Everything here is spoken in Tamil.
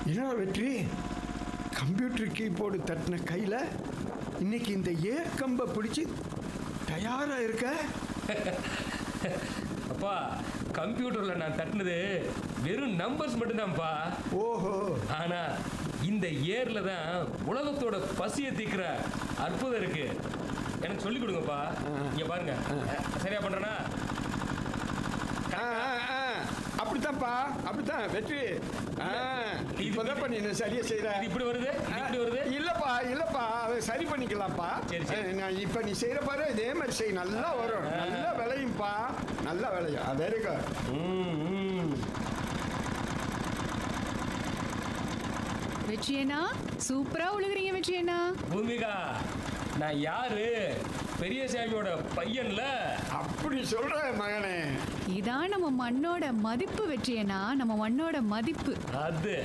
என்னடா வெற்றி கம்ப்யூட்டர் கீபோர்டு தட்டின கையில் இன்னைக்கு இந்த ஏர் கம்பை பிடிச்சி தயாரா இருக்க அப்பா கம்ப்யூட்டர்ல நான் தட்டினது வெறும் நம்பர்ஸ் மட்டும்தான்ப்பா ஓஹோ ஆனா இந்த ஏர்ல தான் உலகத்தோட பசியை தீக்கிற அற்புதம் இருக்கு எனக்கு சொல்லி கொடுங்கப்பா இங்க பாருங்க சரியா பண்றேனா ஆ, ஆ, ஆ. அப்படித்தான்ப்பா அப்படித்தான் வெற்றி ஆ, இப்பதான் பண்ணி நீ சரியா செய்யற இது இப்படி வருது இது இப்படி வருது இல்லப்பா இல்லப்பா அதை சரி பண்ணிக்கலாம்ப்பா சரி, சரி. ஆ, நான் இப்ப நீ செய்யற பாரு இதே மாதிரி செய் நல்லா வரும் நல்லா விளையும்ப்பா நல்லா விளையும் வெரி குட் ம், ம். வெற்றியண்ணா சூப்பரா உழுகுறீங்க வெற்றியண்ணா பூமிகா நான் யாரு பெரியசாமியோட பையன்ல அப்படி சொல்ற மகனே இதான் நம்ம மண்ணோட மதிப்பு வெற்றியண்ணா நம்ம மண்ணோட மதிப்பு அது